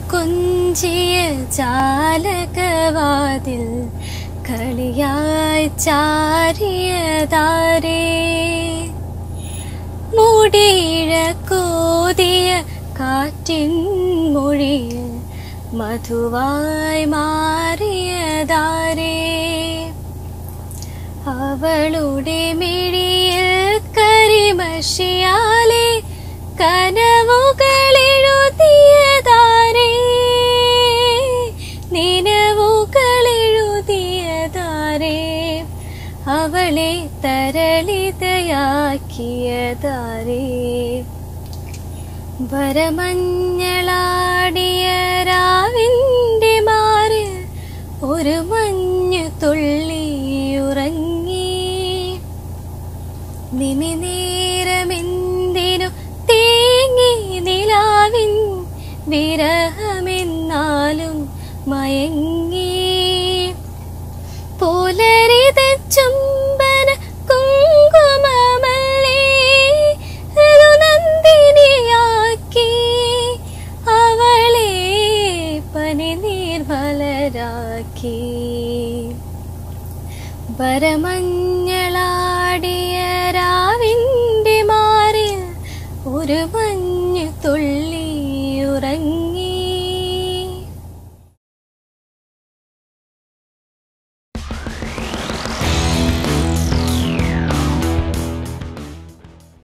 കൊഞ്ചിയ ജാലകവാതിൽ കളിയായി ചാരിയതാരേ മുടിയിഴ കോതിയ കാറ്റിൻ മൊഴിയിൽ മധുവായി മാറിയതാരേ അവളുടെ മിഴിയിൽ കരിമഷിയാലെ കനവുകളെഴുതിയതാരേ നിലവുകളെഴുതിയതാരേ അവളെ തരളിതയാക്കിയതാരേ വരമഞ്ഞളാടിയ രാവിന്റെ മാറിൽ ഒരു മഞ്ഞു തുള്ളിയുറങ്ങി നിമിനേരമെന്തിനു തേങ്ങി നിലാവിൻ വിരഹമെന്നാലും മയങ്ങി പുലരിത ചുംബന കുങ്കുമമല്ലേ അതു നന്ദിനിയാക്കി അവളെ പനിനീർ മലരാക്കി വരമഞ്ഞളാടിയ രാവിന്റെ മാറിൽ ഒരു മഞ്ഞു തുള്ളി ഉറങ്ങി